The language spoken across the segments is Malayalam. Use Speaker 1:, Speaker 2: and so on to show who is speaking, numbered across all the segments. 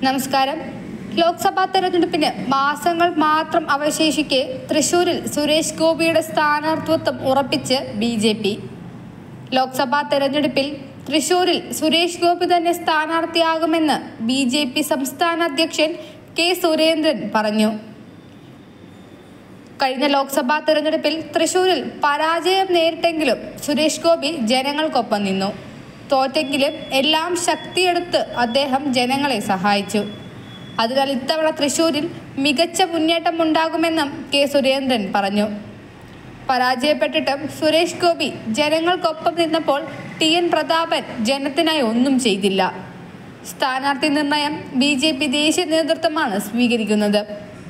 Speaker 1: നമസ്കാരം ലോക്സഭാ തെരഞ്ഞെടുപ്പിന് മാസങ്ങൾ മാത്രം അവശേഷിക്കെ തൃശൂരിൽ സുരേഷ് ഗോപിയുടെ സ്ഥാനാർത്ഥിത്വം ഉറപ്പിച്ച് ബി ജെ പി ലോക്സഭാ തെരഞ്ഞെടുപ്പിൽ തൃശൂരിൽ സുരേഷ് ഗോപി തന്നെ സ്ഥാനാർത്ഥിയാകുമെന്ന് ബി ജെ പി സംസ്ഥാന അധ്യക്ഷൻ കെ സുരേന്ദ്രൻ പറഞ്ഞു കഴിഞ്ഞ ലോക്സഭാ തെരഞ്ഞെടുപ്പിൽ തൃശൂരിൽ പരാജയം നേരിട്ടെങ്കിലും സുരേഷ് ഗോപി ജനങ്ങൾക്കൊപ്പം നിന്നു തോറ്റെങ്കിലും എല്ലാം ശക്തിയെടുത്ത് അദ്ദേഹം ജനങ്ങളെ സഹായിച്ചു അതിനാൽ ഇത്തവണ തൃശൂരിൽ മികച്ച മുന്നേറ്റം ഉണ്ടാകുമെന്നും കെ സുരേന്ദ്രൻ പറഞ്ഞു പരാജയപ്പെട്ടിട്ടും സുരേഷ് ഗോപി ജനങ്ങൾക്കൊപ്പം നിന്നപ്പോൾ ടി എൻ പ്രതാപൻ ജനത്തിനായി ഒന്നും ചെയ്തില്ല സ്ഥാനാർത്ഥി നിർണയം ബി ജെ പി ദേശീയ നേതൃത്വമാണ് സ്വീകരിക്കുന്നത്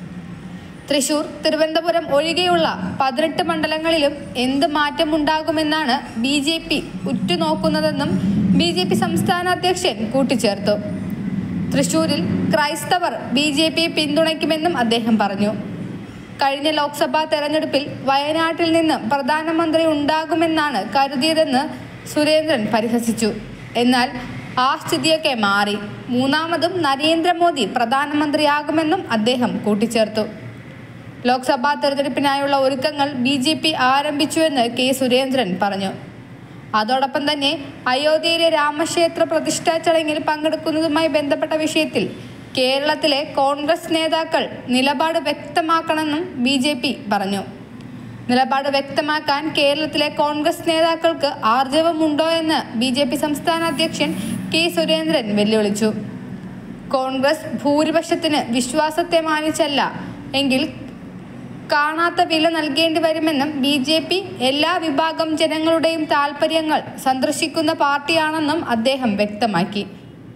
Speaker 1: തൃശൂർ തിരുവനന്തപുരം ഒഴികെയുള്ള പതിനെട്ട് മണ്ഡലങ്ങളിലും എന്ത് മാറ്റമുണ്ടാകുമെന്നാണ് ബി ജെ പി ഉറ്റുനോക്കുന്നതെന്നും ബി ജെ പി സംസ്ഥാന അധ്യക്ഷൻ കൂട്ടിച്ചേർത്തു തൃശൂരിൽ ക്രൈസ്തവർ ബി ജെ പിയെ പിന്തുണയ്ക്കുമെന്നും അദ്ദേഹം പറഞ്ഞു കഴിഞ്ഞ ലോക്സഭാ തെരഞ്ഞെടുപ്പിൽ വയനാട്ടിൽ നിന്ന് പ്രധാനമന്ത്രി ഉണ്ടാകുമെന്നാണ് കരുതിയതെന്ന് സുരേന്ദ്രൻ പരിഹസിച്ചു എന്നാൽ ആ സ്ഥിതിയൊക്കെ മാറി മൂന്നാമതും നരേന്ദ്രമോദി പ്രധാനമന്ത്രിയാകുമെന്നും അദ്ദേഹം കൂട്ടിച്ചേർത്തു ലോക്സഭാ തെരഞ്ഞെടുപ്പിനായുള്ള ഒരുക്കങ്ങൾ ബി ജെ പി ആരംഭിച്ചുവെന്ന് കെ സുരേന്ദ്രൻ പറഞ്ഞു അതോടൊപ്പം തന്നെ അയോധ്യയിലെ രാമക്ഷേത്ര പ്രതിഷ്ഠാ ചടങ്ങിൽ പങ്കെടുക്കുന്നതുമായി ബന്ധപ്പെട്ട വിഷയത്തിൽ കേരളത്തിലെ കോൺഗ്രസ് നേതാക്കൾ നിലപാട് വ്യക്തമാക്കണമെന്നും ബി ജെ പി പറഞ്ഞു നിലപാട് വ്യക്തമാക്കാൻ കേരളത്തിലെ കോൺഗ്രസ് നേതാക്കൾക്ക് ആർജവമുണ്ടോ എന്ന് ബി ജെ പി സംസ്ഥാന അധ്യക്ഷൻ കെ സുരേന്ദ്രൻ വെല്ലുവിളിച്ചു കോൺഗ്രസ് ഭൂരിപക്ഷത്തിന് വിശ്വാസത്തെ മാനിച്ചല്ല എങ്കിൽ കാണാത്ത വില നൽകേണ്ടി വരുമെന്നും ബി ജെ പി എല്ലാ വിഭാഗം ജനങ്ങളുടെയും താൽപ്പര്യങ്ങൾ സന്ദർശിക്കുന്ന പാർട്ടിയാണെന്നും അദ്ദേഹം വ്യക്തമാക്കി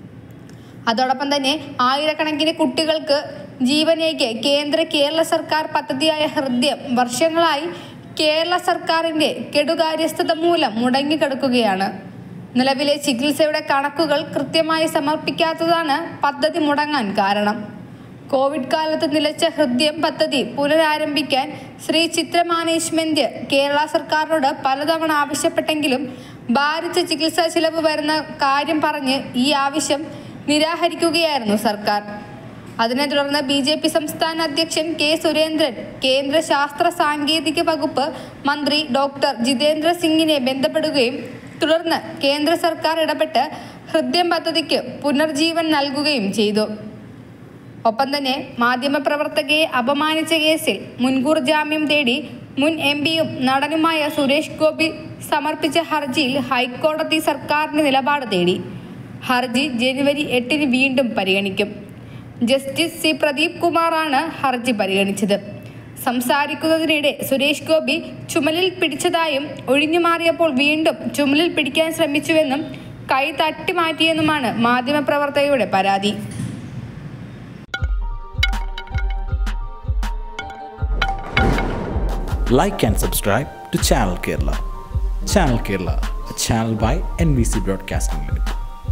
Speaker 1: അതോടൊപ്പം തന്നെ ആയിരക്കണക്കിന് കുട്ടികൾക്ക് ജീവനേക്ക് കേന്ദ്ര കേരള സർക്കാർ പദ്ധതിയായ ഹൃദയം വർഷങ്ങളായി കേരള സർക്കാരിന്റെ കെടുകാര്യസ്ഥത മൂലം മുടങ്ങിക്കിടക്കുകയാണ് നിലവിലെ ചികിത്സയുടെ കണക്കുകൾ കൃത്യമായി സമർപ്പിക്കാത്തതാണ് പദ്ധതി മുടങ്ങാൻ കാരണം കോവിഡ് കാലത്ത് നിലച്ച ഹൃദയം പദ്ധതി പുനരാരംഭിക്കാൻ ശ്രീ ചിത്ര മാനേജ്മെന്റ് കേരള സർക്കാരിനോട് പലതവണ ആവശ്യപ്പെട്ടെങ്കിലും ഭാരിച്ച ചികിത്സാ ചിലവ് വരുന്ന കാര്യം പറഞ്ഞ് ഈ ആവശ്യം നിരാകരിക്കുകയായിരുന്നു സർക്കാർ അതിനെ തുടർന്ന് ബി ജെ പി സംസ്ഥാന അധ്യക്ഷൻ കെ സുരേന്ദ്രൻ കേന്ദ്ര ശാസ്ത്ര സാങ്കേതിക വകുപ്പ് മന്ത്രി ഡോക്ടർ ജിതേന്ദ്ര സിംഗിനെ ബന്ധപ്പെടുകയും തുടർന്ന് കേന്ദ്ര സർക്കാർ ഇടപെട്ട് ഹൃദയം പദ്ധതിക്ക് പുനർജീവൻ നൽകുകയും ചെയ്തു ഒപ്പം തന്നെ മാധ്യമപ്രവർത്തകയെ അപമാനിച്ച കേസിൽ മുൻകൂർ ജാമ്യം തേടി മുൻ എം പിയും നടനുമായ സുരേഷ് ഗോപി സമർപ്പിച്ച ഹർജിയിൽ ഹൈക്കോടതി സർക്കാരിന്റെ നിലപാട് തേടി ഹർജി ജനുവരി എട്ടിന് വീണ്ടും പരിഗണിക്കും ജസ്റ്റിസ് സി പ്രദീപ് കുമാറാണ് ഹർജി പരിഗണിച്ചത് സംസാരിക്കുന്നതിനിടെ സുരേഷ് ഗോപി ചുമലിൽ പിടിച്ചതായും ഒഴിഞ്ഞുമാറിയപ്പോൾ വീണ്ടും ചുമലിൽ പിടിക്കാൻ ശ്രമിച്ചുവെന്നും കൈ തട്ടി മാറ്റിയെന്നുമാണ് മാധ്യമപ്രവർത്തകയുടെ പരാതി
Speaker 2: like and subscribe to Channel Kerala. Channel Kerala, a channel by NBC Broadcasting Limited.